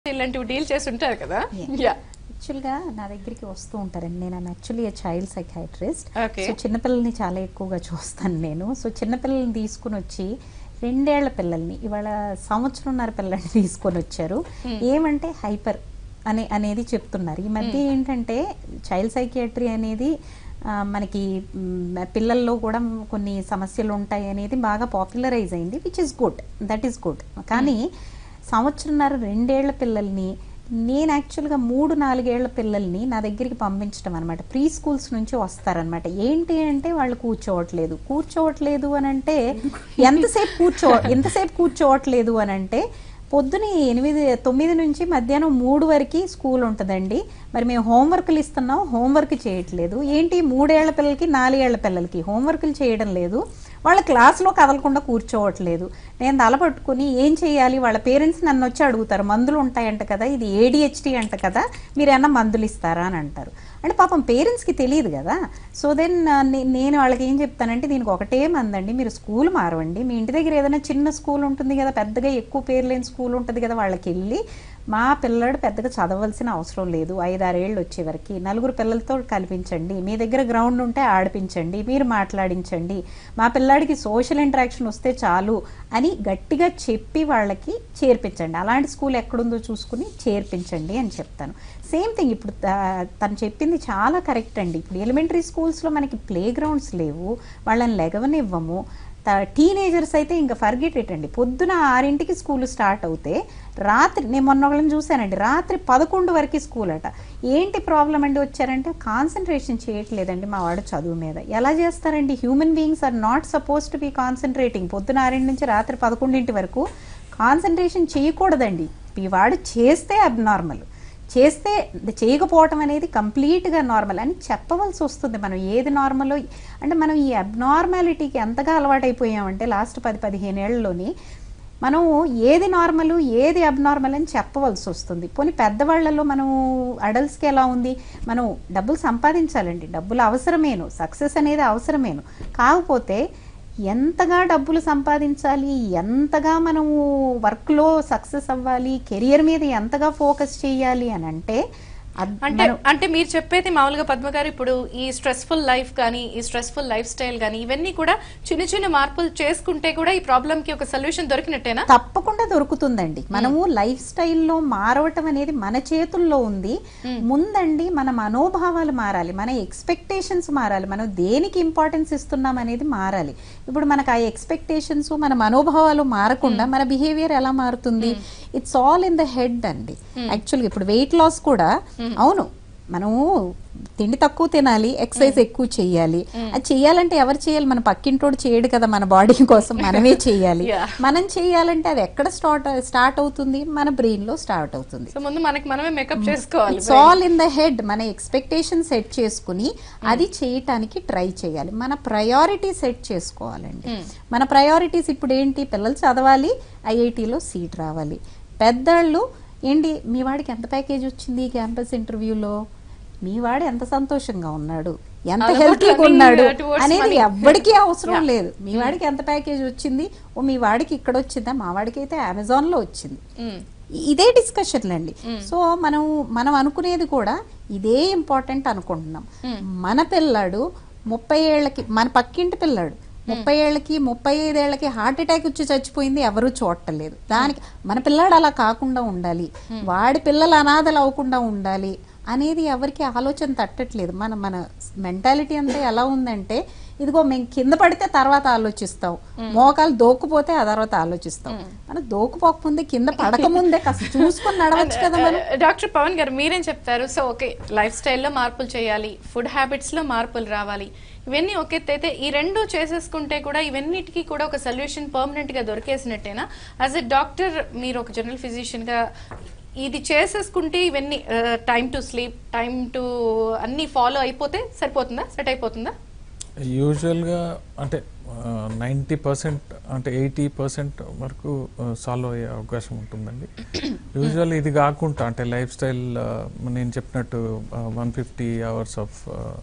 ఇలాంటివి డీల్ చేసి ఉంటారు కదా Yeah. యా యాక్చువల్గా నా దగ్గరికి వస్తూ ఉంటారండి నేను actually child psychiatrist Okay. So చిన్నపిల్లల్ని చాలా ఎక్కువగా చూస్తాను నేను సో చిన్నపిల్లల్ని తీసుకుని వచ్చి రెండేళ్ల పిల్లల్ని ఇవాళ సంవత్సరంన్నర పిల్లల్ని తీసుకొని వచ్చారు ఏమంటే హైపర్ అనే అనేది చెప్తున్నారు ఈ మధ్య ఏంటంటే చైల్డ్ సైకియాట్రీ అనేది ఆ, మనకి మ్, పిల్లల్లో కూడా కొన్ని సమస్యలు ఉంటాయి అనేది బాగా పాపులరైజ్ అయింది which is good that is good కానీ సంవత్సరంన్నర రెండేళ్ల పిల్లల్ని నేను యాక్చువల్గా మూడు నాలుగేళ్ల పిల్లల్ని నా దగ్గరికి పంపించడం అనమాట ప్రీ స్కూల్స్ నుంచి వస్తారనమాట ఏంటి అంటే వాళ్ళు కూర్చోవట్లేదు కూర్చోవట్లేదు అని అంటే ఎంతసేపు కూర్చో ఎంతసేపు కూర్చోవట్లేదు అని అంటే పొద్దున ఎనిమిది తొమ్మిది నుంచి మధ్యాహ్నం మూడు వరకు స్కూల్ ఉంటుందండి మరి మేము హోంవర్క్లు ఇస్తున్నాం హోంవర్క్ చేయట్లేదు ఏంటి మూడేళ్ల పిల్లలకి నాలుగేళ్ల పిల్లలకి హోంవర్క్లు చేయడం లేదు వాళ్ళ క్లాస్లో కదలకుండా కూర్చోవట్లేదు నేను తల పట్టుకుని ఏం చేయాలి వాళ్ళ పేరెంట్స్ నన్ను వచ్చి అడుగుతారు మందులు ఉంటాయంట కదా ఇది ఏడిహెచ్డి అంట కదా మీరు ఏమన్నా మందులు ఇస్తారా అని అంటారు అంటే పాపం పేరెంట్స్కి తెలియదు కదా సో దెన్ నేను వాళ్ళకి ఏం చెప్తానంటే దీనికి ఒకటే మందండి మీరు స్కూల్ మారవండి మీ ఇంటి దగ్గర ఏదైనా చిన్న స్కూల్ ఉంటుంది కదా పెద్దగా ఎక్కువ పేరు లేని స్కూల్ ఉంటుంది కదా వాళ్ళకి వెళ్ళి మా పిల్లడు పెద్దగా చదవలసిన అవసరం లేదు ఐదారేళ్ళు వచ్చే వరకు నలుగురు పిల్లలతో కల్పించండి మీ దగ్గర గ్రౌండ్ ఉంటే ఆడిపించండి మీరు మాట్లాడించండి మా పిల్లాడికి సోషల్ ఇంటరాక్షన్ వస్తే చాలు అని గట్టిగా చెప్పి వాళ్ళకి చేర్పించండి అలాంటి స్కూల్ ఎక్కడుందో చూసుకుని చేర్పించండి అని చెప్తాను సేమ్ థింగ్ ఇప్పుడు త- తను చెప్పింది చాలా కరెక్ట్ అండి ఇప్పుడు ఎలిమెంటరీ స్కూల్స్లో మనకి ప్లే గ్రౌండ్స్ లేవు వాళ్ళని లెగవనివ్వము టీనేజర్స్ అయితే ఇంకా ఫర్గెట్ ఇట్ అండి పొద్దున ఆరింటికి స్కూల్ స్టార్ట్ అవుతే రాత్రి నేను మొన్న ఒకళ్ళని చూశానండి రాత్రి పదకొండు వరకు స్కూల్ అట ఏంటి ప్రాబ్లం అండి వచ్చారంటే కాన్సన్ట్రేషన్ చేయట్లేదండి మా వాడు చదువు మీద ఎలా చేస్తారండి human beings are not suppose to be concentrating పొద్దున ఆరింటి నుంచి రాత్రి పదకొండింటి వరకు కాన్సన్ట్రేషన్ చేయకూడదండి ఈ వాడు చేస్తే అబ్నార్మల్ చేస్తే చేయకపోవటం అనేది కంప్లీట్గా నార్మల్ అని చెప్పవలసి వస్తుంది మనం ఏది నార్మలో అంటే మనం ఈ అబ్నార్మాలిటీకి ఎంతగా అలవాటైపోయామంటే లాస్ట్ పది పదిహేను ఏళ్ళలోని మనం ఏది నార్మల్ ఏది అబ్నార్మల్ అని చెప్పవలసి వస్తుంది పోనీ పెద్దవాళ్లలో మనం అడల్ట్స్కి ఎలా ఉంది మనం డబ్బులు సంపాదించాలండి డబ్బులు అవసరమేను సక్సెస్ అనేది అవసరమేను కాకపోతే ఎంతగా డబ్బులు సంపాదించాలి ఎంతగా మనము వర్క్లో సక్సెస్ అవ్వాలి కెరియర్ మీద ఎంతగా ఫోకస్ చేయాలి అని అంటే అద్- అంటే మనం- అంటే మీరు చెప్పేది మామూలుగా పద్మ గారు ఇప్పుడు ఈ స్ట్రెస్ఫుల్ లైఫ్ కానీ ఈ స్ట్రెస్ఫుల్ లైఫ్ స్టైల్ కానీ ఇవన్నీ కూడా చిన్న చిన్న మార్పులు చేసుకుంటే కూడా ఈ ప్రాబ్లం కి ఒక సొల్యూషన్ దొరికినట్టేనా తప్పకుండా దొరుకుతుందండి మనము లైఫ్ స్టైల్లో మారవటం అనేది మన చేతుల్లో ఉంది ముందండి మన మనోభావాలు మారాలి మన ఎక్స్పెక్టేషన్స్ మారాలి మనం దేనికి ఇంపార్టెన్స్ ఇస్తున్నాం అనేది మారాలి ఇప్పుడు మనకు ఆ ఎక్స్పెక్టేషన్స్ మన మనోభావాలు మారకుండా మన బిహేవియర్ ఎలా మారుతుంది it's all in the head అండి యాక్చువల్గా ఇప్పుడు వెయిట్ లాస్ కూడా అవును మనము తిండి తక్కువ తినాలి ఎక్సర్సైజ్ ఎక్కువ చేయాలి అది చేయాలంటే ఎవరు చేయాలి మన పక్కింటోడు చేయడు కదా మన బాడీ కోసం మనమే చేయాలి Yeah. మనం చేయాలంటే అది ఎక్కడ స్టార్ట్ స్టార్ట్ అవుతుంది మన బ్రెయిన్ లో స్టార్ట్ అవుతుంది సో ముందు మనకి మనమే మేకప్ చేసుకోవాలి it's all in the head మన ఎక్స్పెక్టేషన్ సెట్ చేసుకుని అది చేయటానికి ట్రై చేయాలి మన ప్రయారిటీ సెట్ చేసుకోవాలండి మన ప్రయారిటీస్ ఇప్పుడు ఏంటి పిల్లలు చదవాలి ఐఐటిలో సీట్ రావాలి పెద్దళ్ళు ఏంటి మీ వాడికి ఎంత ప్యాకేజ్ వచ్చింది క్యాంపస్ ఇంటర్వ్యూలో మీ వాడు ఎంత సంతోషంగా ఉన్నాడు ఎంత All about హెల్తీగా running, ఉన్నాడు uh, towards అనేది money. ఎవ్వడికి అవసరం లేదు మీ వాడికి ఎంత ప్యాకేజ్ వచ్చింది ఓ మీ వాడికి ఇక్కడ వచ్చిందా మా వాడికి అయితే అమెజాన్ లో వచ్చింది మ్మ్. ఇదే డిస్కషన్లు అండి సో మనం మనం అనుకునేది కూడా ఇదే ఇంపార్టెంట్ అనుకుంటున్నాం మన పిల్లాడు ముప్పై ఏళ్ళకి మన పక్కింటి పిల్లాడు ముప్పై ఏళ్ళకి ముప్పై ఐదేళ్లకి హార్ట్ అటాక్ వచ్చి చచ్చిపోయింది ఎవరూ చూడటలేదు దానికి మన పిల్లాడు అలా కాకుండా ఉండాలి వాడి పిల్లలు అనాథలు అవ్వకుండా ఉండాలి అనేది ఎవరికి ఆలోచన తట్టట్లేదు మన మన మెంటాలిటీ అంతా ఎలా ఉందంటే ఇదిగో మేము కింద పడితే తర్వాత ఆలోచిస్తాం మోకాలు దోక్కుపోతే ఆ తర్వాత ఆలోచిస్తాం మనం దోక్కుపోకముందే కింద పడకముందే కాస్త చూసుకొని నడవచ్చు కదా మనం డాక్టర్ పవన్ గారు మీరేం చెప్తారు సో ఓకే లైఫ్ స్టైల్లో మార్పులు చేయాలి ఫుడ్ హ్యాబిట్స్ లో మార్పులు రావాలి ఇవన్నీ ఒక ఎత్తు అయితే ఈ రెండు చేసేసుకుంటే కూడా ఇవన్నిటికీ కూడా ఒక సొల్యూషన్ పర్మనెంట్ గా దొరికేసినట్టేనా యాజ్ ఎ డాక్టర్ మీరు ఒక జనరల్ ఫిజిషియన్ గా ఇది చేసేసుకుంటే ఇవన్నీ time to sleep time to అన్ని ఫాలో అయిపోతే సరిపోతుందా సెట్ అయిపోతుందా యూజువల్గా అంటే నైంటీ పర్సెంట్ అంటే ఎయిటీ పర్సెంట్ వరకు సాల్వ్ అయ్యే అవకాశం ఉంటుందండి యూజువల్ ఇది కాకుండా అంటే లైఫ్ స్టైల్ నేను చెప్పినట్టు వన్ ఫిఫ్టీ అవర్స్ ఆఫ్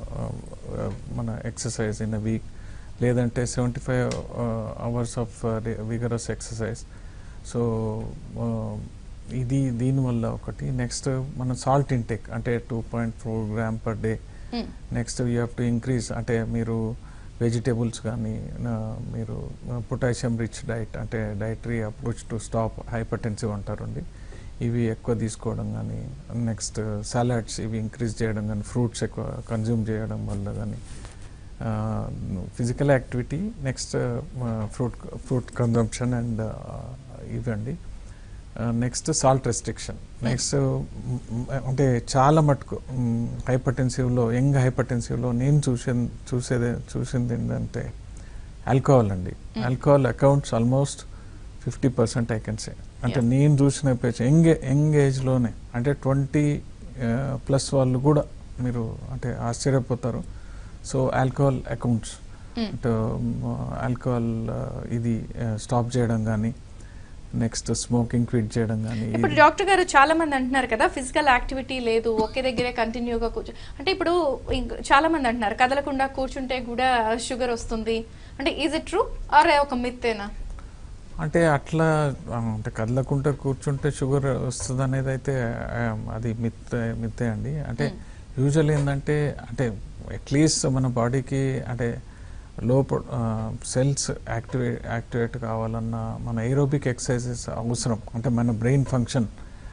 మన ఎక్సర్సైజ్ ఇన్ అ వీక్ లేదంటే seventy five hours of vigorous exercise so ఇది దీనివల్ల ఒకటి నెక్స్ట్ మన సాల్ట్ ఇంటేక్ అంటే two point four gram per day hmm. Next you have to increase అంటే మీరు వెజిటేబుల్స్ కానీ మీరు పొటాషియం రిచ్ డైట్ అంటే dietary approach to stop hypertensive అంటారండి ఇవి ఎక్కువ తీసుకోవడం కానీ నెక్స్ట్ సలాడ్స్ ఇవి ఇంక్రీజ్ చేయడం కానీ ఫ్రూట్స్ ఎక్కువ కన్జ్యూమ్ చేయడం వల్ల కానీ physical activity next fruit fruit consumption and ఇవండి నెక్స్ట్ సాల్ట్ రెస్ట్రిక్షన్ నెక్స్ట్ అంటే చాలా మటుకు హైపర్టెన్సివ్లో యంగ్ హైపర్టెన్సివ్లో నేను చూసే చూసేది చూసింది ఏంటంటే ఆల్కహాల్ అండి alcohol accounts almost fifty percent I can say అంటే Yeah. నేను చూసిన పేజ్ యంగ్ యంగ్ ఏజ్లోనే అంటే ట్వంటీ ప్లస్ వాళ్ళు కూడా మీరు అంటే ఆశ్చర్యపోతారు సో ఆల్కహాల్ అకౌంట్స్ మ్మ్. అంటే ఆల్కహాల్ ఇది స్టాప్ చేయడం కానీ నెక్స్ట్ స్మోకింగ్ క్విట్ చేయడం కానీ ఇప్పుడు డాక్టర్ గారు చాలా మంది అంటున్నారు కదా ఫిజికల్ యాక్టివిటీ లేదు ఒకే దగ్గరే కంటిన్యూగా కూర్చో అంటే ఇప్పుడు ఇంక- చాలా మంది అంటున్నారు కదలకుండా కూర్చుంటే కూడా షుగర్ వస్తుంది అంటే ఈజ్ ఇట్ ట్రూ ఆర్ ఒక మిత్తేనా అంటే అట్లా ఆ, అంటే కదలకుండా కూర్చుంటే షుగర్ వస్తుంది అనేది అయితే ఆ, అది మిత్ మిత్తే అండి అంటే యూజువల్ ఏంటంటే అంటే అట్లీస్ట్ మన బాడీకి అంటే లోప సెల్స్ యాక్టివేట్ యాక్టివేట్ కావాలన్నా మన ఏరోబిక్ ఎక్సర్సైజెస్ అవసరం అంటే మన బ్రెయిన్ ఫంక్షన్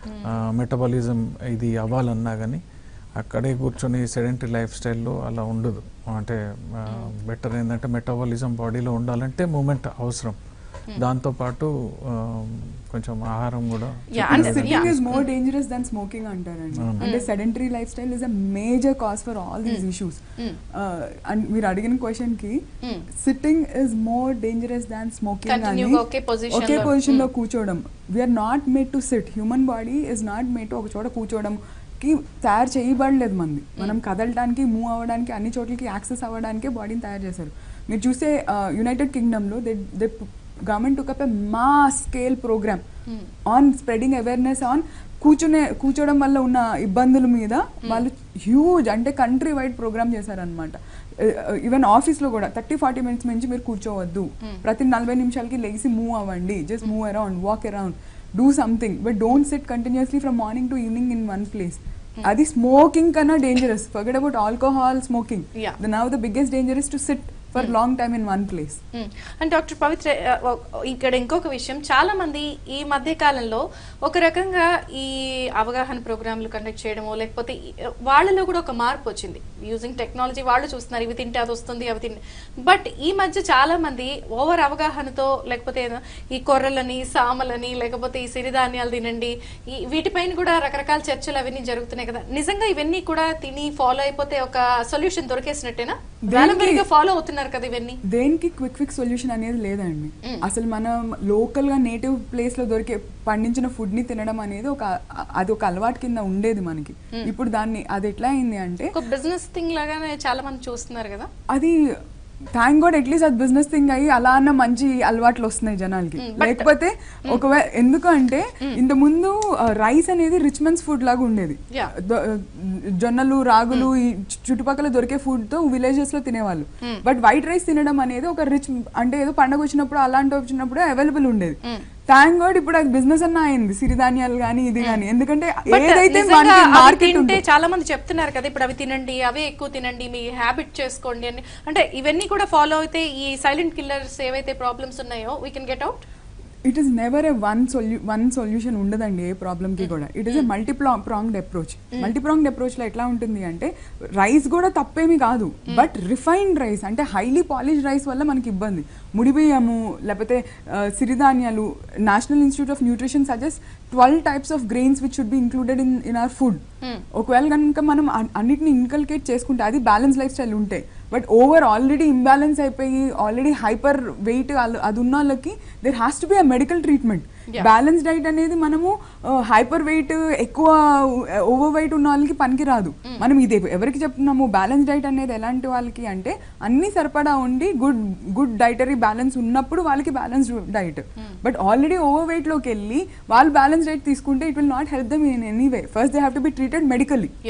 మెటబాలిజం ఇది అవ్వాలన్నా కానీ అక్కడే కూర్చొని సెడెంటరీ లైఫ్ స్టైల్లో అలా ఉండదు అంటే బెటర్ ఏంటంటే మెటబాలిజం బాడీలో ఉండాలంటే మూమెంట్ అవసరం దాంతోపాటు ఆ, కొంచెం ఆహారం కూడా Yeah, and- చెప్పిన sitting yeah. Is more dangerous than smoking అంటారండి అవును. అంటే sedentary life style is a major cause for all these issues Mm. And మీరు అడిగిన క్వశ్చన్ కి Mm. Sitting is more dangerous than smoking అని Continue గా ఒకే position ఒకే లో. పొజిషన్ లో Mm. కూర్చోవడం we're not made to sit human body is not made to ఒక చోట కూర్చోవడం కి తయారు చేయబడలేదు మంది మనం కదలడానికి మూవ్ అవ్వడానికి అన్ని చోట్లకి యాక్సెస్ అవ్వడానికే బాడీని తయారు చేశారు మీరు చూసే యునైటెడ్ కింగ్డమ్లో they they government took up a mass scale programme on spreading awareness on కూర్చునే కూర్చోవడం వల్ల ఉన్న ఇబ్బందుల మీద వాళ్ళు హ్యూజ్ అంటే కంట్రీ వైడ్ ప్రోగ్రామ్ చేశారనమాట ఈవెన్ ఆఫీస్లో కూడా థర్టీ ఫార్టీ మినిట్స్ నుంచి మీరు కూర్చోవద్దు ప్రతి నలభై నిమిషాలకి లేచి మూవ్ అవ్వండి just move around walk around do something but don't sit continuously from morning to evening in one place అది స్మోకింగ్ కన్నా dangerous forget about alcohol smoking Yeah. The now the biggest danger is to sit for long time in one place hmm. And doctor Pavitra ఆ, ఓ- ఇక్కడ ఇంకొక విషయం చాలా మంది ఈ మధ్య కాలంలో ఒక రకంగా ఈ అవగాహన ప్రోగ్రాంలు కండక్ట్ చేయడమో లేకపోతే ఈ- వాళ్ళలో కూడా ఒక మార్పు వచ్చింది యూజింగ్ టెక్నాలజీ వాళ్ళు చూస్తున్నారు ఇవి తింటే అది వస్తుంది అవి తింటే బట్ ఈ మధ్య చాలా మంది ఓవర్ అవగాహనతో లేకపోతే ఏదో ఈ కొర్రలని సామలని లేకపోతే ఈ సిరిధాన్యాలు తినండి ఈ వీటిపైన కూడా రకరకాల చర్చలు అవన్నీ జరుగుతున్నాయి కదా నిజంగా ఇవన్నీ కూడా తిని ఫాలో అయిపోతే ఒక సొల్యూషన్ దొరికేసినట్టేనా దేనికి- ఫాలో అవుతున్నారు కదా ఇవన్నీ దేనికి క్విక్ క్విక్ సొల్యూషన్ అనేది లేదండి Mm. అసలు మనం లోకల్ గా నేటివ్ ప్లేస్ లో దొరికే పండించిన ఫుడ్ ని తినడం అనేది ఒక అది ఒక అలవాటు కింద ఉండేది మనకి ఇప్పుడు దాన్ని అది ఎట్లా అయింది అంటే ఒక బిజినెస్ థింగ్ లాగానే చాలా మంది చూస్తున్నారు కదా అది థ్యాంక్ గాడ్ అట్లీస్ట్ అది బిజినెస్ థింగ్ అయ్యి అలా అన్న మంచి అలవాట్లు వస్తున్నాయి జనాలకి Mm, but- లేకపోతే ఒకవేళ ఎందుకు అంటే ఇంత ముందు రైస్ అనేది రిచ్ మెన్స్ ఫుడ్ లాగా ఉండేది Yeah. దొ- జొన్నలు రాగులు ఈ చు- చుట్టుపక్కల దొరికే ఫుడ్ తో విలేజెస్ లో తినేవాళ్ళు Mm. బట్ వైట్ రైస్ తినడం అనేది ఒక రిచ్ అంటే ఏదో పండగ వచ్చినప్పుడు అలాంటి వచ్చినప్పుడు అవైలబుల్ ఉండేది Mm. థ్యాంక్ గాడ్ ఇప్పుడు అది బిజినెస్ అన్న అయింది సిరిధాన్యాలు కానీ ఇది కానీ ఎందుకంటే But ఏదైతే నిజంగా మనకి అవి మార్కెట్ తింటే ఉందో చాలా మంది చెప్తున్నారు కదా ఇప్పుడు అవి తినండి అవే ఎక్కువ తినండి మీ హ్యాబిట్ చేసుకోండి అని అంటే ఇవన్నీ కూడా ఫాలో అయితే ఈ సైలెంట్ కిల్లర్స్ ఏవైతే ప్రాబ్లమ్స్ ఉన్నాయో we can get out it is never a one సొల్యూ వన్ సొల్యూషన్ ఉండదండి ఏ ప్రాబ్లమ్ కి కూడా it is a multi pronged approach multi pronged approach లో ఎట్లా ఉంటుంది అంటే రైస్ కూడా తప్పేమీ కాదు బట్ రిఫైన్డ్ రైస్ అంటే హైలీ పాలిష్ రైస్ వల్ల మనకి ఇబ్బంది ముడి బియ్యము లేకపోతే ఆ, సిరిధాన్యాలు National Institute of Nutrition suggest twelve types of grains which should be included in in our food ఒకవేళ కనుక మనం అన్- అన్నిటిని ఇన్కల్కేట్ చేసుకుంటే అది బ్యాలెన్స్ లైఫ్ స్టైల్ ఉంటాయి బట్ ఓవర్ ఆల్రెడీ ఇంబ్యాలెన్స్ అయిపోయి ఆల్రెడీ హైపర్ వెయిట్ అది ఉన్న వాళ్ళకి there has to be a medical treatment Yeah. Balance diet అనేది మనము హైపర్ వెయిట్ ఎక్కువ ఓవర్ వెయిట్ ఉన్న వాళ్ళకి పనికి రాదు మనం ఇది ఎవరికి చెప్తున్నాము బ్యాలెన్స్ డైట్ అనేది ఎలాంటి వాళ్ళకి అంటే అన్ని సరిపడా ఉండి గుడ్ గుడ్ డైటరీ బ్యాలెన్స్ ఉన్నప్పుడు వాళ్ళకి balance diet but already over weight లోకి వెళ్ళి వాళ్ళు బ్యాలెన్స్ డైట్ తీసుకుంటే it will not help them in any way first they have to be treated medically yeah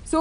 so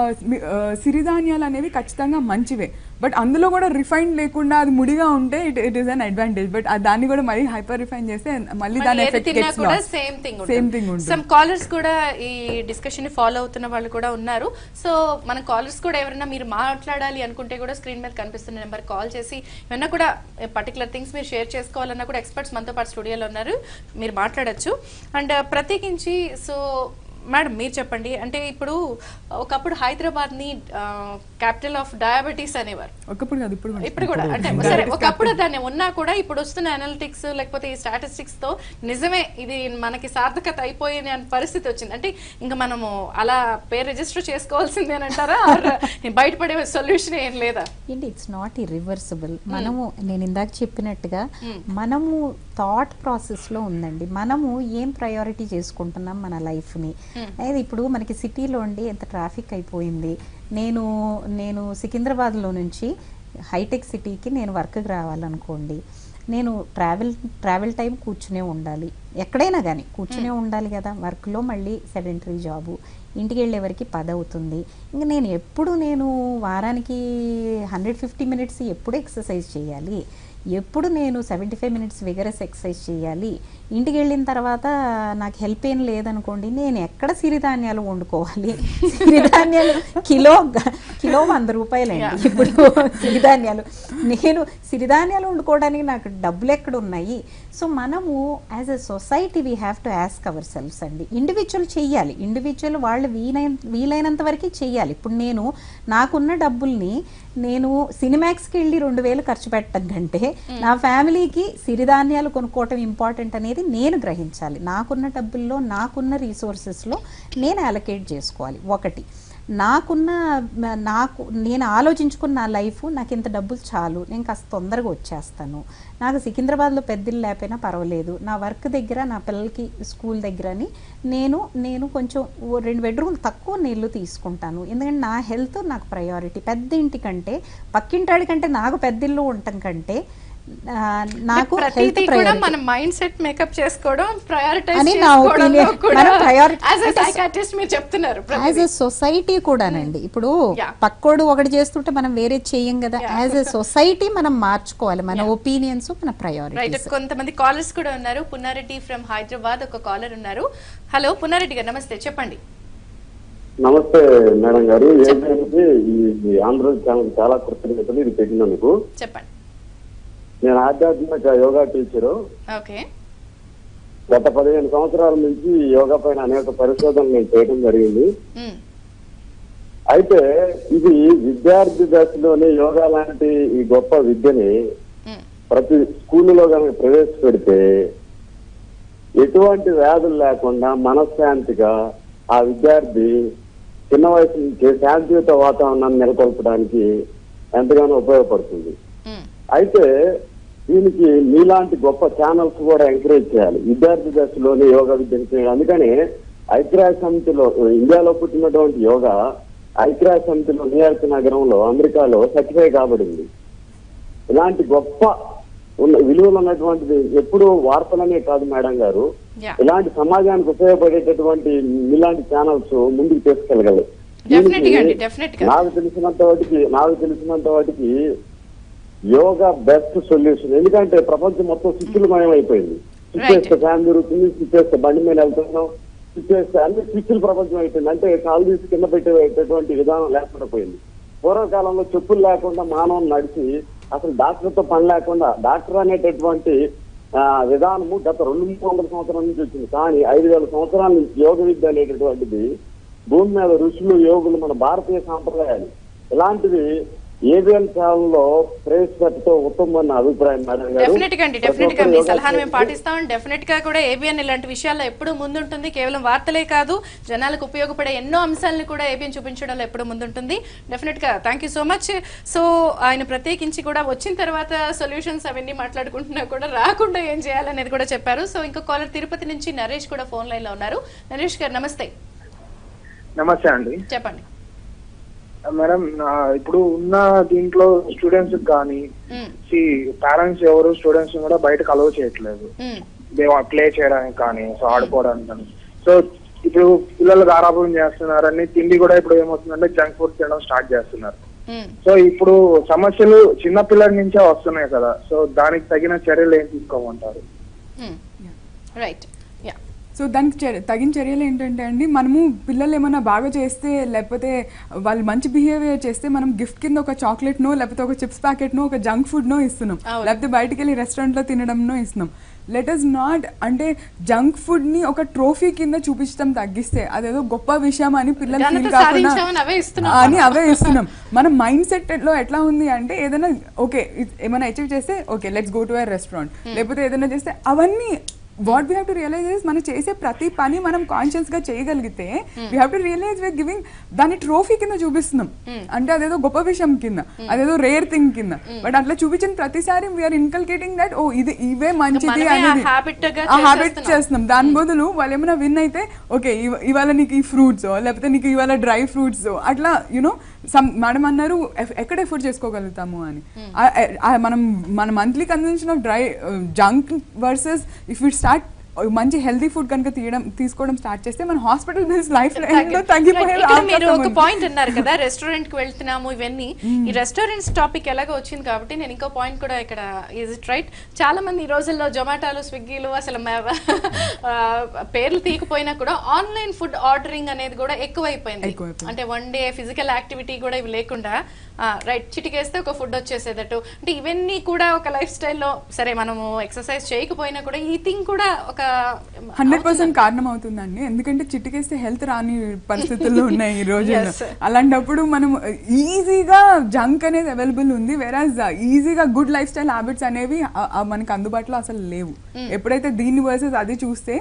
సిరిధాన్యాలు అనేవి ఖచ్చితంగా మంచివే బట్ అందులో కూడా రిఫైన్ లేకుండా అది ముడిగా ఉంటే it it is an advantage but దాన్ని కూడా మరీ హైపర్ రిఫైన్ చేస్తే మళ్ళీ దాని ఏది ఎఫెక్ట్ తిన్నా కూడా సేమ్ థింగ్ సేమ్ థింగ్ ఉంటుంది సమ్ కాలర్స్ కూడా ఈ డిస్కషన్ ని ఫాలో అవుతున్న వాళ్ళు కూడా ఉన్నారు సో మన కాలర్స్ కూడా ఎవరైనా మీరు మాట్లాడాలి అనుకుంటే కూడా స్క్రీన్ మీద కనిపిస్తున్న నెంబర్ కాల్ చేసి ఏమన్నా కూడా పర్టికులర్ థింగ్స్ మీరు షేర్ చేసుకోవాలన్నా కూడా ఎక్స్పర్ట్స్ మనతో పాటు స్టూడియోలో ఉన్నారు మీరు మాట్లాడొచ్చు అండ్ ప్రత్యేకించి సో మేడం మీరు చెప్పండి అంటే ఇప్పుడు ఒకప్పుడు హైదరాబాద్ ని క్యాపిటల్ ఆఫ్ డయాబెటీస్ అనేవారు ఒకప్పుడు కాదు ఇప్పుడు కూడా ఇప్పుడు కూడా అంటే సరే ఒకప్పుడు దాన్ని ఉన్నా కూడా ఇప్పుడు వస్తున్న అనలిటిక్స్ లేకపోతే ఈ స్టాటిస్టిక్స్ తో నిజమే ఇది మనకి సార్థకత అయిపోయింది అనే పరిస్థితి వచ్చింది అంటే ఇంకా మనము అలా పేరు రిజిస్టర్ చేసుకోవాల్సిందే అని అంటారా Or బయటపడే సొల్యూషన్ ఏం లేదా ఏంటి ఇట్స్ నాట్ ఇరివర్సిబుల్ మనము నేను ఇందాక చెప్పినట్టుగా మనము థాట్ ప్రాసెస్లో ఉందండి మనము ఏం ప్రయారిటీ చేసుకుంటున్నాం మన లైఫ్ని అదే ఇప్పుడు మనకి సిటీలో ఉండి ఎంత ట్రాఫిక్ అయిపోయింది నేను నేను సికింద్రాబాద్లో నుంచి హైటెక్ సిటీకి నేను వర్క్కి రావాలనుకోండి నేను ట్రావెల్ ట్రావెల్ టైం కూర్చునే ఉండాలి ఎక్కడైనా కానీ కూర్చునే ఉండాలి కదా వర్క్లో మళ్ళీ సెడెంటరీ జాబు ఇంటికి వెళ్ళేవరకు పది అవుతుంది ఇంకా నేను ఎప్పుడు నేను వారానికి హండ్రెడ్ ఫిఫ్టీ మినిట్స్ ఎప్పుడు ఎక్సర్సైజ్ చేయాలి ఎప్పుడు నేను seventy five minutes vigorous exercise చేయాలి ఇంటికి వెళ్ళిన తర్వాత నాకు హెల్ప్ ఏం లేదనుకోండి నేను ఎక్కడ సిరిధాన్యాలు వండుకోవాలి సిరిధాన్యాలు కిలో కిలో వంద రూపాయలండి ఇప్పుడు సిరిధాన్యాలు నేను సిరిధాన్యాలు వండుకోవడానికి నాకు డబ్బులు ఎక్కడ ఉన్నాయి సో మనము as a society we have to ask our selfs అండి ఇండివిజువల్ చెయ్యాలి ఇండివిజువల్ వాళ్ళు వీలైన వీలైనంత వరకు చెయ్యాలి ఇప్పుడు నేను నాకున్న డబ్బుల్ని నేను సినిమాక్స్కి వెళ్ళి రెండు వేలు ఖర్చు పెట్టడం కంటే నా ఫ్యామిలీకి సిరిధాన్యాలు కొనుక్కోవటం ఇంపార్టెంట్ అనేది నేను గ్రహించాలి నాకున్న డబ్బుల్లో నాకున్న రీసోర్సెస్లో నేను అలొకేట్ చేసుకోవాలి ఒకటి నాకున్న మ- నాకు నేను ఆలోచించుకున్న నా లైఫ్ నాకు ఇంత డబ్బులు చాలు నేను కాస్త తొందరగా వచ్చేస్తాను నాకు సికింద్రాబాద్లో పెద్దలు లేకపోయినా పర్వాలేదు నా వర్క్ దగ్గర నా పిల్లలకి స్కూల్ దగ్గరని నేను నేను కొంచెం ఓ రెండు బెడ్రూమ్ తక్కువ నీళ్లు తీసుకుంటాను ఎందుకంటే నా హెల్త్ నాకు ప్రయారిటీ పెద్ద ఇంటి కంటే పక్కింటాడి కంటే నాకు పెద్ద ఇల్లు ఉండటం కంటే ఆ, నాకు హెల్త్ ప్రతిదీ కూడా ప్రయారిటీ మనం మైండ్ సెట్ మేకప్ చేసుకోవడం ప్రయారిటైజ్ అని నా opinion. మన priority- అంటే సైకాట్రిస్ట్ మీరు చెప్తున్నారు యాజ్ ప్రతిదీ. ఎ సొసైటీ కూడానండి ఇప్పుడు Yeah. పక్కోడు ఒకటి చేస్తుంటే మనం వేరే చెయ్యం కదా యాజ్ ఎ సొసైటీ మనం మార్చుకోవాలి మన ఒపీనియన్స్ మన రైట్ ప్రయారిటీస్ కొంతమంది కాలర్స్ కూడా ఉన్నారు పున్నారెడ్డి ఫ్రమ్ హైదరాబాద్ ఒక కాలర్ ఉన్నారు హలో పున్నారెడ్డి గారు నమస్తే చెప్పండి నమస్తే మేడం గారు ఏంటంటే ఈ ఈ ఆంధ్రప్రదేశ్ ఛానల్ చాలా కృతజ్ఞతలు ఇది పెట్టినందుకు చెప్పండి నేను ఆధ్యాత్మిక యోగా టీచరు ఓకే గత పదిహేను సంవత్సరాల నుంచి యోగా పైన అనేక పరిశోధనలు నేను చేయడం జరిగింది మ్మ్. అయితే ఇది విద్యార్థి దశలోనే యోగా లాంటి ఈ గొప్ప విద్యని మ్మ్. ప్రతి స్కూల్లో కనుక ప్రవేశపెడితే ఎటువంటి వ్యాధులు లేకుండా మనశ్శాంతిగా ఆ విద్యార్థి చిన్న వయసు నుంచి శాంతియుత వాతావరణాన్ని నెలకొల్పడానికి ఎంతగానో ఉపయోగపడుతుంది మ్మ్. అయితే దీనికి మీలాంటి గొప్ప ఛానల్స్ కూడా ఎంకరేజ్ చేయాలి విద్యార్థి దశలోనే యోగా విద్యను చేయాలి అందుకని ఐక్యరాజ్య సమితిలో ఇండియాలో పుట్టినటువంటి యోగా ఐక్యరాజ్య సమితిలో న్యూయార్క్ నగరంలో అమెరికాలో సర్టిఫై కాబడింది ఇలాంటి గొప్ప ఉన్న విలువలు ఉన్నటువంటిది ఎప్పుడు వార్తలనే కాదు మేడం గారు Yeah. ఇలాంటి సమాజానికి ఉపయోగపడేటటువంటి ఇలాంటి ఛానల్స్ ముందుకు తీసుకెళ్ళగలరు Definitely గా అండి, దీనికి definitely గా. నాకు తెలిసినంత వాటికి నాకు తెలిసినంత వాటికి యోగా బెస్ట్ సొల్యూషన్ ఎందుకంటే ప్రపంచం మొత్తం స్విచ్లమయం అయిపోయింది స్విచ్ Right. చేస్తే ఫ్యాన్ తిరుగుతుంది స్విచ్ చేస్తే బండి మీద వెళ్తున్నాం స్విచ్ చేస్తే అన్ని స్విచ్ల ప్రపంచం అయిపోయింది అంటే కాలు తీసి కింద పెట్టేటటువంటి విధానం లేకుండా పోయింది పూర్వకాలంలో చెప్పులు లేకుండా మానవం నడిచి అసలు డాక్టర్తో పని లేకుండా డాక్టర్ అనేటటువంటి ఆ, విధానము గత రెండు మూడు వందల సంవత్సరాల నుంచి వచ్చింది కానీ ఐదు వేల సంవత్సరాల నుంచి యోగ విద్య అనేటటువంటిది భూమి మీద ఋషులు యోగులు మన భారతీయ సాంప్రదాయాలు ఇలాంటివి ఏబిఎన్ ఛానల్లో ప్రవేశపెట్టతో ఉత్తమం నా అభిప్రాయం మేడం గారు డెఫినెట్ గా అండి ప్రతి డెఫినెట్ గా ఒక్కరు మీ యోగా సలహాను మేము చేస్తే పాటిస్తాం డెఫినెట్ గా కూడా ఏబిఎన్ ఇలాంటి విషయాల్లో ఎప్పుడు ముందుంటుంది కేవలం వార్తలే కాదు జనాలకు ఉపయోగపడే ఎన్నో అంశాలను కూడా ఏబిఎన్ చూపించడంలో ఎప్పుడు ముందుంటుంది డెఫినెట్ గా thank you so much so ఆయన ప్రత్యేకించి కూడా వచ్చిన తర్వాత సొల్యూషన్స్ అవన్నీ మాట్లాడుకుంటున్నా కూడా రాకుండా ఏం చేయాలనేది కూడా చెప్పారు సో ఇంకో కాలర్ తిరుపతి నుంచి నరేష్ కూడా ఫోన్ లైన్ లో ఉన్నారు నరేష్ గారు నమస్తే నమస్తే అండి చెప్పండి మేడం నా- ఇప్పుడు ఉన్న దీంట్లో స్టూడెంట్స్ కానీ మ్మ్. పేరెంట్స్ ఎవరు స్టూడెంట్స్ కూడా బయటకు అలవ్ చేయట్లేదు మ్మ్. ప్లే చేయడానికి కానీ సో ఆడుకోవడానికి కానీ సో ఇప్పుడు పిల్లలు ఆరాపం చేస్తున్నారని తిండి కూడా ఇప్పుడు ఏమవుతుందంటే జంక్ ఫుడ్ తినడం స్టార్ట్ చేస్తున్నారు మ్మ్. సో ఇప్పుడు సమస్యలు చిన్న పిల్లల నుంచే వస్తున్నాయి కదా సో దానికి తగిన చర్యలు ఏం తీసుకోమంటారు మ్మ్. రైట్ యా సో దానికి చర్య తగిన చర్యలు ఏంటంటే అండి మనము పిల్లలు ఏమైనా బాగా చేస్తే లేకపోతే వాళ్ళు మంచి బిహేవియర్ చేస్తే మనం గిఫ్ట్ కింద ఒక చాక్లెట్నో లేకపోతే ఒక చిప్స్ ప్యాకెట్నో ఒక జంక్ ఫుడ్నో ఇస్తున్నాం అవును. లేకపోతే బయటికి వెళ్ళి రెస్టారెంట్లో తినడంనో ఇస్తున్నాం లెట్ అస్ నాట్ అంటే జంక్ ఫుడ్ ని ఒక ట్రోఫీ కింద చూపించడం తగ్గిస్తే అదేదో గొప్ప విషయం అని పిల్లలు ఘనత ఫీల్ కాకుండా సాధించామని అవే ఇస్తున్నాం అని అవే ఇస్తున్నాం మన మైండ్ సెట్ లో ఎట్లా ఉంది అంటే ఏదైనా ఓకే ఏమైనా అచీవ్ చేస్తే okay let's go to a restaurant లేకపోతే ఏదైనా చేస్తే అవన్నీ what we have to realise is మనం చేసే ప్రతి పని మనం కాన్షియస్ గా చేయగలిగితే we have to realise we giving దాన్ని ట్రోఫీ కింద చూపిస్తున్నాం అంటే అదేదో గొప్ప విషయం కింద అదేదో రేర్ థింగ్ కింద బట్ అట్లా చూపించిన ప్రతిసారి వీఆర్ ఇన్కల్కేటింగ్ దట్ ఓ ఇది ఇవే మంచిది మనమే ఆ అనేది habit గా ఆ హ్యాబిట్ చేసేస్తున్నాం. చేస్తున్నాం దాని బదులు వాళ్ళు ఏమైనా విన్ అయితే ఓకే ఇవాళ నీకు ఈ ఫ్రూట్స్ లేకపోతే నీకు ఇవాళ డ్రై ఫ్రూట్స్ అట్లా యునో సమ్ మేడం అన్నారు "ఎఫ్- ఎక్కడ ఎఫోర్డ్ చేసుకోగలుగుతాము అని ఆ- ఆ- మనం మన monthly consumption of dry junk versus if it start మంచి హెల్తీ ఫుడ్ కనుక తీయడం తీసుకోవడం స్టార్ట్ చేస్తే మన హాస్పిటల్ బిల్స్ లైఫ్ లో తగ్గిపోయే ఇక్కడ మీరు అవకాశం ఒక ఉంది. పాయింట్ అన్నారు కదా రెస్టారెంట్ కి వెళ్తున్నాము ఇవన్నీ ఈ రెస్టారెంట్స్ టాపిక్ ఎలాగో వచ్చింది కాబట్టి నేను ఇంకో పాయింట్ కూడా ఇక్కడ ఈజ్ ఇట్ రైట్ చాలా మంది ఈ రోజుల్లో జొమాటోలు స్విగ్గీలు అసలు మే- ఆ, పేర్లు తీయకపోయినా కూడా ఆన్లైన్ ఫుడ్ ఆర్డరింగ్ అనేది కూడా ఎక్కువైపోయింది ఎక్కువైపోయింది. అంటే వన్ డే ఫిజికల్ యాక్టివిటీ కూడా ఇవి లేకుండా రైట్ చిటికేస్తే ఒక ఫుడ్ వచ్చేసేటట్టు అంటే ఇవన్నీ కూడా ఒక లైఫ్ స్టైల్లో సరే మనము ఎక్సర్సైజ్ చేయకపోయినా కూడా ఈ థింగ్ కూడా ఒక హండ్రెడ్ పర్సెంట్ కారణం అవుతుందండి ఎందుకంటే చిటికేస్తే హెల్త్ రాని పరిస్థితుల్లో ఉన్నాయి ఈ రోజుల్లో Yes. అలాంటప్పుడు మనం ఈజీగా జంక్ అనేది అవైలబుల్ ఉంది వేరాజ్ ఈజీగా గుడ్ లైఫ్ స్టైల్ హ్యాబిట్స్ అనేవి ఆ- ఆ మనకి అందుబాటులో అసలు లేవు ఎప్పుడైతే దీన్ని వర్సెస్ అది చూస్తే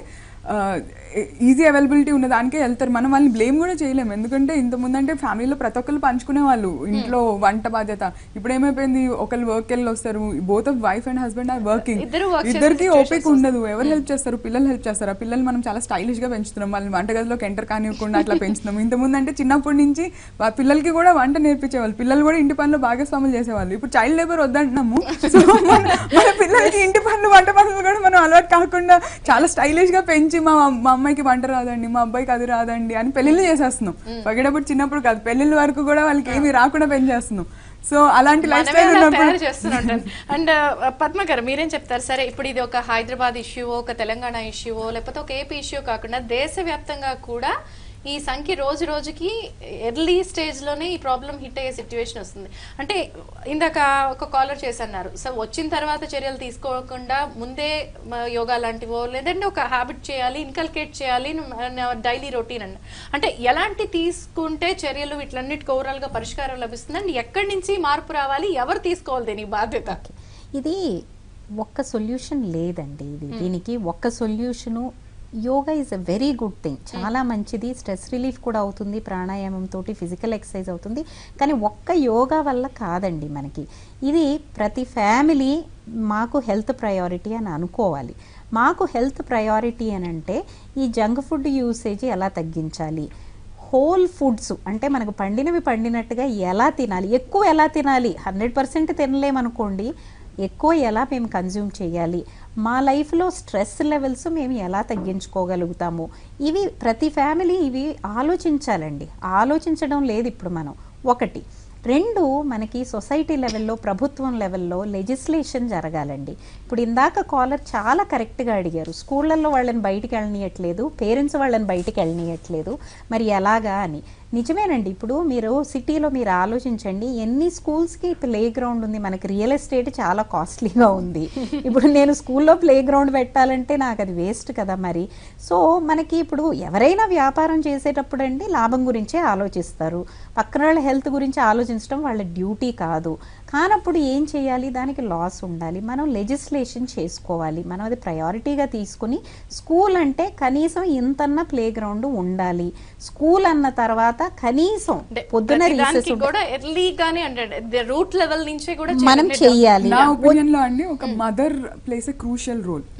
ఈజీ అవైలబిలిటీ ఉన్న దానికే వెళ్తారు మనం వాళ్ళని బ్లేమ్ కూడా చేయలేము ఎందుకంటే ఇంత ముందంటే ఫ్యామిలీలో ప్రతి ఒక్కరు పంచుకునే వాళ్ళు ఇంట్లో వంట బాధ్యత ఇప్పుడు ఏమైపోయింది ఒకళ్ళు వర్క్ వెళ్ళి వస్తారు both of wife and husband are working ఇద్దరు work చేసే ఇద్దరికి situations ఓపిక ఉండదు ఎవరు హెల్ప్ చేస్తారు పిల్లలు హెల్ప్ చేస్తారు ఆ పిల్లలు మనం చాలా స్టైలిష్ గా పెంచుతున్నాం వాళ్ళని వంటగదిలోకి ఎంటర్ కానివ్వకుండా అట్లా పెంచుతున్నాం ఇంతకుముందు అంటే చిన్నప్పటి నుంచి వా- పిల్లలకి కూడా వంట నేర్పించేవాళ్ళు పిల్లలు కూడా ఇంటి పనులు భాగస్వాములు చేసేవాళ్ళు ఇప్పుడు చైల్డ్ లేబర్ వద్దంటున్నాము సో మన మన పిల్లలకి ఇంటి పనులు వంట పనులు కూడా మనం అలవాటు కాకుండా చాలా స్టైలిష్ గా పెంచి మా మా అమ్మాయికి వంట రాదండి మా అబ్బాయికి అది రాదండి అని పెళ్లిళ్ళు చేసేస్తున్నాం పగడప్పుడు చిన్నప్పుడు కాదు పెళ్లిళ్ళ వరకు కూడా వాళ్ళకి ఏమీ రాకుండా పెంచేస్తున్నాం సో అలాంటి లైఫ్ మనమే స్టైల్ అలా ఉన్నప్పుడు తయారు చేస్తున్నట్టు అండ్ పద్మ గారు మీరేం చెప్తారు సరే ఇప్పుడు ఇది ఒక హైదరాబాద్ ఇష్యూ ఒక తెలంగాణ ఇష్యూ లేకపోతే ఒక ఏపీ ఇష్యూ కాకుండా దేశవ్యాప్తంగా కూడా ఈ సంఖ్య రోజు రోజుకి ఎర్లీ స్టేజ్ లోనే ఈ ప్రాబ్లం హిట్ అయ్యే సిచ్యువేషన్ వస్తుంది అంటే ఇందాక ఒక కాలర్ చేసన్నారు సో వచ్చిన తర్వాత చర్యలు తీసుకోకుండా ముందే మ- యోగా లాంటివో లేదంటే ఒక హ్యాబిట్ చేయాలి ఇన్కల్కేట్ చేయాలి డైలీ రొటీన్ అన్న అంటే ఎలాంటి తీసుకుంటే చర్యలు వీటిలన్నిటికి ఓవరాల్ గా పరిష్కారం లభిస్తుంది అండ్ ఎక్కడి నుంచి మార్పు రావాలి ఎవరు తీసుకోవాలి దీని బాధ్యత ఇది ఒక్క సొల్యూషన్ లేదండి ఇది దీనికి ఒక్క solution yoga is a very good thing చాలా మంచిది స్ట్రెస్ రిలీఫ్ కూడా అవుతుంది ప్రాణాయామం తోటి ఫిజికల్ ఎక్సర్సైజ్ అవుతుంది కానీ ఒక్క యోగా వల్ల కాదండి మనకి ఇది ప్రతి ఫ్యామిలీ మాకు హెల్త్ ప్రయారిటీ అని అనుకోవాలి మాకు హెల్త్ ప్రయారిటీ అని అంటే ఈ జంక్ ఫుడ్ యూసేజ్ ఎలా తగ్గించాలి హోల్ ఫుడ్స్ అంటే మనకు పండినవి పండినట్టుగా ఎలా తినాలి ఎక్కువ ఎలా తినాలి హండ్రెడ్ పర్సెంట్ తినలేమనుకోండి ఎక్కువ ఎలా మేము కన్జ్యూమ్ చేయాలి మా లైఫ్లో స్ట్రెస్ లెవెల్స్ మేము ఎలా తగ్గించుకోగలుగుతాము ఇవి ప్రతి ఫ్యామిలీ ఇవి ఆలోచించాలండి ఆలోచించడం లేదు ఇప్పుడు మనం ఒకటి రెండు మనకి సొసైటీ లెవెల్లో ప్రభుత్వం లెవెల్లో లెజిస్లేషన్ జరగాలండి ఇప్పుడు ఇందాక కాలర్ చాలా కరెక్ట్గా అడిగారు స్కూళ్ళల్లో వాళ్ళని బయటికి వెళ్ళనీయట్లేదు పేరెంట్స్ వాళ్ళని బయటికి వెళ్ళనీయట్లేదు మరి ఎలాగా అని నిజమేనండి ఇప్పుడు మీరు సిటీలో మీరు ఆలోచించండి ఎన్ని స్కూల్స్కి ప్లే గ్రౌండ్ ఉంది మనకి రియల్ ఎస్టేట్ చాలా కాస్ట్లీగా ఉంది ఇప్పుడు నేను స్కూల్లో ప్లే గ్రౌండ్ పెట్టాలంటే నాకు అది వేస్ట్ కదా మరి సో మనకి ఇప్పుడు ఎవరైనా వ్యాపారం చేసేటప్పుడు అండి లాభం గురించే ఆలోచిస్తారు పక్కన వాళ్ళ హెల్త్ గురించి ఆలోచించడం వాళ్ళ డ్యూటీ కాదు కానప్పుడు ఏం చేయాలి దానికి లాస్ ఉండాలి మనం లెజిస్లేషన్ చేసుకోవాలి మనం అది ప్రయారిటీగా తీసుకుని స్కూల్ అంటే కనీసం ఇంతన్న ప్లే గ్రౌండ్ ఉండాలి స్కూల్ అన్న తర్వాత కనీసం అంటే పొద్దున ప్రతి రీసెస్ దానికి కూడా ఎర్లీగానే అంటే రూట్ లెవెల్ నుంచే కూడా మనం చేయాలి. చెయ్యాలి నా ఒపీనియన్ లో అండి ఒక mother plays a crucial role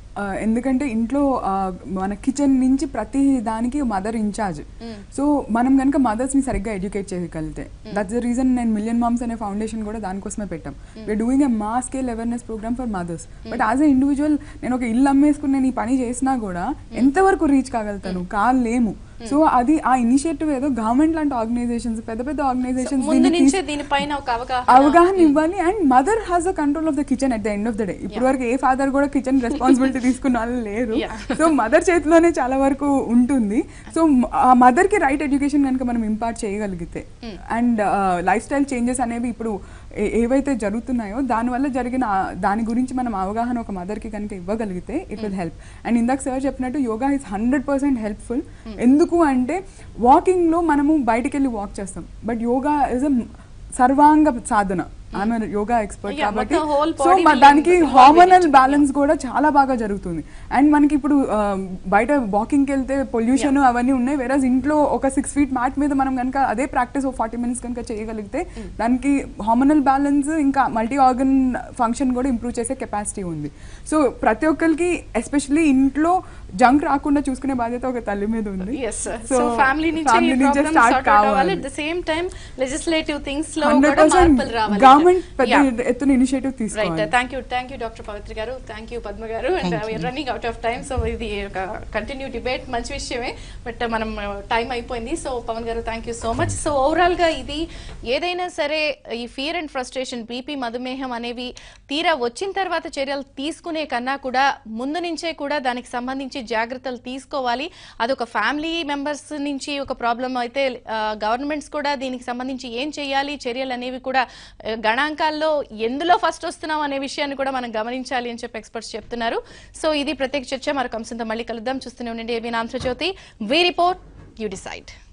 ఆ, ఎందుకంటే ఇంట్లో ఆ, మన కిచెన్ నుంచి ప్రతి దానికి మదర్ ఇన్ఛార్జ్ సో మనం కనుక మదర్స్ ని సరిగ్గా ఎడ్యుకేట్ చేయగలిగితే దట్స్ ద రీజన్ నేను మిలియన్ మామ్స్ అనే ఫౌండేషన్ కూడా దానికోసమే పెట్టాం we're doing a mass scale awareness programme for mothers but as a individual నేను ఒక ఇల్లు అమ్మేసుకుని నేను ఈ పని చేసినా కూడా ఎంతవరకు రీచ్ కాగలుగుతాను కాలేము సో అది ఆ ఇనిషియేటివ్ ఏదో గవర్నమెంట్ లాంటి ఆర్గనైజేషన్స్ పెద్ద పెద్ద ఆర్గనైజేషన్స్ ముందు నుంచే దీనిపైన ఒక అవగాహన అవగాహన ఇవ్వాలి and mother has a control of the kitchen at the end of the day ఇప్పుడు వరకు ఏ ఫాదర్ కూడా కిచెన్ రెస్పాన్సిబిలిటీ తీసుకున్న వాళ్ళు లేరు సో మదర్ చేతిలోనే చాలా వరకు ఉంటుంది సో ఆ మదర్ కి రైట్ ఎడ్యుకేషన్ కనుక మనం ఇంపార్ట్ చేయగలిగితే అండ్ లైఫ్ స్టైల్ చేంజెస్ అనేవి ఇప్పుడు ఏ- ఏవైతే జరుగుతున్నాయో దానివల్ల జరిగిన ఆ- దాని గురించి మనం అవగాహన ఒక మదర్ కి కనుక ఇవ్వగలిగితే ఇట్ విల్ హెల్ప్ అండ్ ఇందాక సార్ చెప్పినట్టు yoga is hundred percent helpful ఎందుకు అంటే వాకింగ్ లో మనము బయటికి వెళ్ళి వాక్ చేస్తాం బట్ యోగా ఇస్ అ సర్వాంగ సాధన ఆమె యోగా ఎక్స్పర్ట్ Yeah, కాబట్టి మొత్తం whole సో body will దానికి involve హార్మోనల్ బ్యాలెన్స్ కూడా చాలా బాగా జరుగుతుంది అండ్ మనకి ఇప్పుడు ఆ, బయట వాకింగ్కి వెళ్తే పొల్యూషన్ అవన్నీ ఉన్నాయి వేరేజ్ ఇంట్లో ఒక సిక్స్ ఫీట్ మ్యాట్ మీద మనం కనుక అదే ప్రాక్టీస్ ఒక ఫార్టీ మినిట్స్ కనుక చేయగలిగితే దానికి హార్మోనల్ బ్యాలెన్స్ ఇంకా మల్టీ ఆర్గన్ ఫంక్షన్ కూడా ఇంప్రూవ్ చేసే కెపాసిటీ ఉంది సో ప్రతి ఒక్కరికి ఎస్పెషల్లీ ఇంట్లో జంక్ రాకుండా చూసుకునే బాధ్యత ఒక తల్లి మీద ఉంది ఎస్ సో ఫ్యామిలీ నుంచి family ఈ నుంచే ప్రాబ్లమ్ start సార్ట్ అవుట్ అవ్వాలి కావాలి. At the same time legislative things లో హండ్రెడ్ కూడా పర్సెంట్ మార్పులు రావాలి గవర్నమెంట్ పెద్ద Yeah. ఎత్తున ఇనిషియేటివ్ రైట్ తీసుకోవాలి thank you thank you doctor Pavitra garu thank you Padma garu and running out of time so ఇది ఒక కంటిన్యూ డిబేట్ మంచి విషయమే బట్ మనం టైం అయిపోయింది so Pavan garu thank you so much so overall గా ఇది ఏదైనా సరే ఈ ఫియర్ అండ్ ఫ్రస్ట్రేషన్ బీపీ మధుమేహం అనేవి తీరా వచ్చిన తర్వాత చర్యలు తీసుకునే కన్నా కూడా ముందు నుంచే కూడా దానికి సంబంధించి జాగ్రత్తలు తీసుకోవాలి అదొక ఫ్యామిలీ మెంబర్స్ నుంచి ఒక ప్రాబ్లం అయితే గవర్నమెంట్స్ కూడా దీనికి సంబంధించి ఏం చేయాలి చర్యలు అనేవి కూడా ఆ, గణాంకాల్లో ఎందులో ఫస్ట్ వస్తున్నాం అనే విషయాన్ని కూడా మనం గమనించాలి అని చెప్పి ఎక్స్పర్ట్స్ చెప్తున్నారు సో ఇది ప్రత్యేక చర్చ మరొక అంశంతో మళ్ళీ కలుద్దాం చూస్తూనే ఉండండి AB Andhrajyothy we report you decide